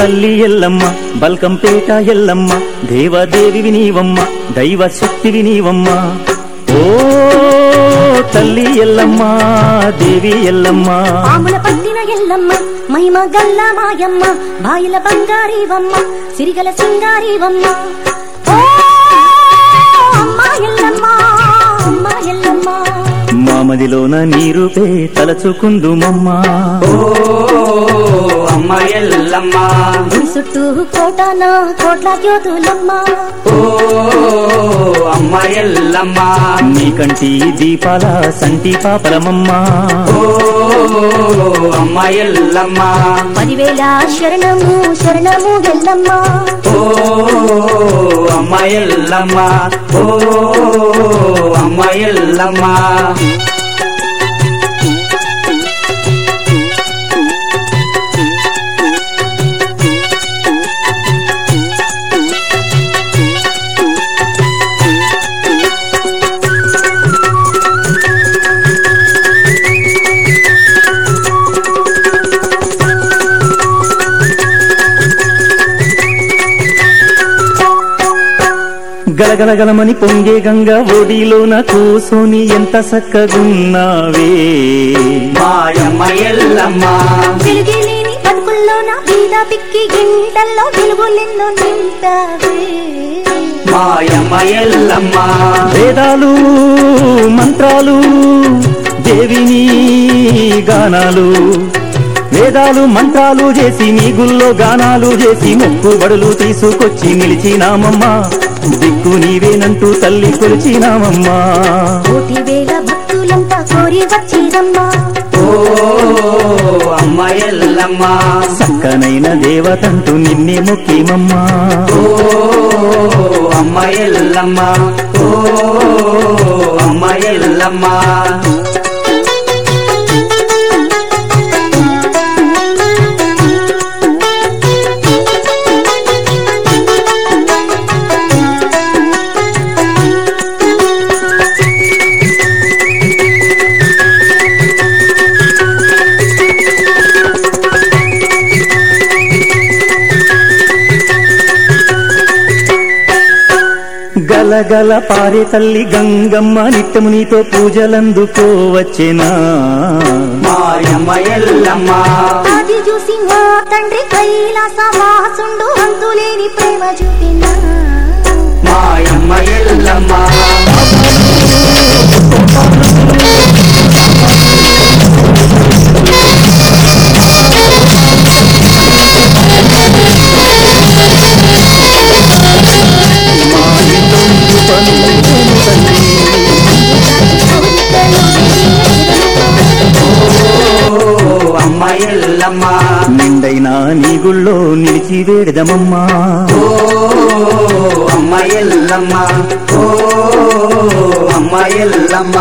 తల్లి ఎల్లమ్మ బల్కంపేట ఎల్లమ్మ దేవదేవివి నీవమ్మ దైవ శక్తివి నీవమ్మ ఓ తల్లి ఎల్లమ్మ దేవి ఎల్లమ్మ పాముల పట్టిన ఎల్లమ్మ మహిమ గల్ల మాయమ్మ బాయిల బంగారీవమ్మ సిరిగల సింగారీవమ్మ ఓ అమ్మ ఎల్లమ్మ అమ్మ ఎల్లమ్మ మామదిలోన నీరుపే తలచుకుందుమమ్మ ఓ అమ్మ ఎల్లమ్మ గుడి చుట్టూ కోటాన కోట్ల జ్యోతులమ్మ ఓ అమ్మ ఎల్లమ్మ నీ కంటి దీపాల సంటి పాపలమమ్మ ఓ అమ్మ ఎల్లమ్మ పదివేల శరణము శరణము ఎల్లమ్మ ఓ అమ్మ ఎల్లమ్మ ఓ అమ్మ ఎల్లమ్మ గలగలగలమని పొంగే గంగ ఒడిలోన కూసోని ఎంత సక్కగున్నావే మాయమ్మ ఎల్లమ్మ వెలుగులేని బతుకుల్లో నా బీద పిక్కి గింటల్లో వెలుగులెన్నో నింపావే మాయమ్మ ఎల్లమ్మ వేదాలు మంత్రాలు దేవిని గానాలు వేదాలు మంత్రాలు చేసి నీ గుల్లో గానాలు చేసి మొక్కుబడులు తీసుకొచ్చి నిలిచినామమ్మా దిక్కు నీవేనంటూ తల్లి కొలిచినామమ్మా కోటి వేల భక్తులంతా కోరి వచ్చిరమ్మా ఓ అమ్మ ఎల్లమ్మ చక్కనైన దేవతంటూ నిన్నే మొక్కిమమ్మా ఓ అమ్మ ఎల్లమ్మ ఓ అమ్మ ఎల్లమ్మ గలగల పారే తల్లి గంగమ్మ నిత్యము నీతో పూజలందుకోవచ్చెనా మాయమ్మ ఎల్లమ్మ అది చూసి మా తండ్రి కైలాస వాసుండు అంతులేని ప్రేమ చూపినా మాయమ్మ ఎల్లమ్మ మా ఇంటొందు పనులు తల్లి ఓ అమ్మ ఎల్లమ్మ నిండైనా నీ గుళ్ళో నిలిచి వేడదమమ్మా ఓ అమ్మ ఎల్లమ్మ ఓ అమ్మ ఎల్లమ్మ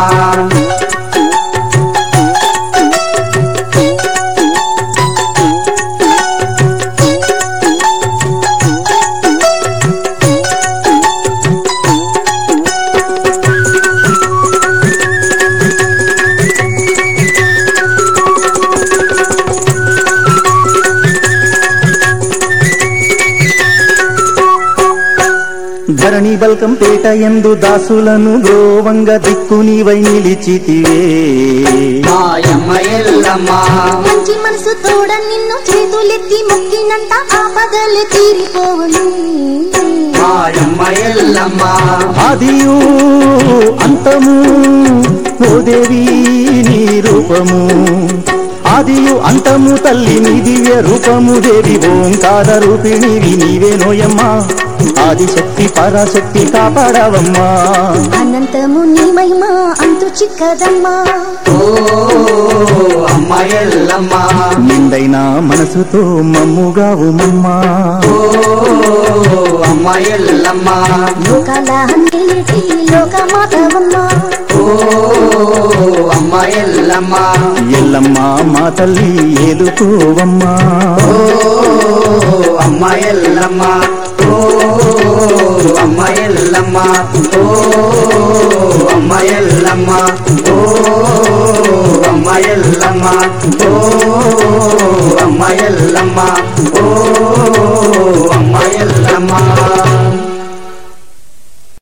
ధరణి బల్కం పేట ఎందు దాసులను గోవంగ దిక్కు నీవై నిలిచితివే మాయమ్మ ఎల్లమ్మ మంచి మనసు తోడ నిన్ను చేతులెత్తి మొక్కినంత ఆపదలు తీరిపోవును మాయమ్మ ఎల్లమ్మ ఆదియు అంతము ఓ దేవి నీ రూపము ఆదియు అంతము తల్లి నీ దివ్య రూపము దేవి ఓంకార రూపిణివి నీవే నోయమ్మా ఆదిశక్తి పరాశక్తి కాపాడవమ్మా అనంతము నీ మహిమ అంతు చిక్కదమ్మా ఓ అమ్మ ఎల్లమ్మ నిండైన మనసుతో మమ్ముగావుమమ్మా ఓ అమ్మ ఎల్లమ్మ లోకాల నీటి లోకమాతవమ్మా ఓ అమ్మ ఎల్లమ్మ ఎల్లమ్మ మా తల్లి ఏలుకోవమ్మా ఓ అమ్మ ఎల్లమ్మ ఓ అమ్మ ఎల్లమ్మ ఓ అమ్మ ఎల్లమ్మ ఓ అమ్మ ఎల్లమ్మ ఓ అమ్మ ఎల్లమ్మ ఓ అమ్మ ఎల్లమ్మ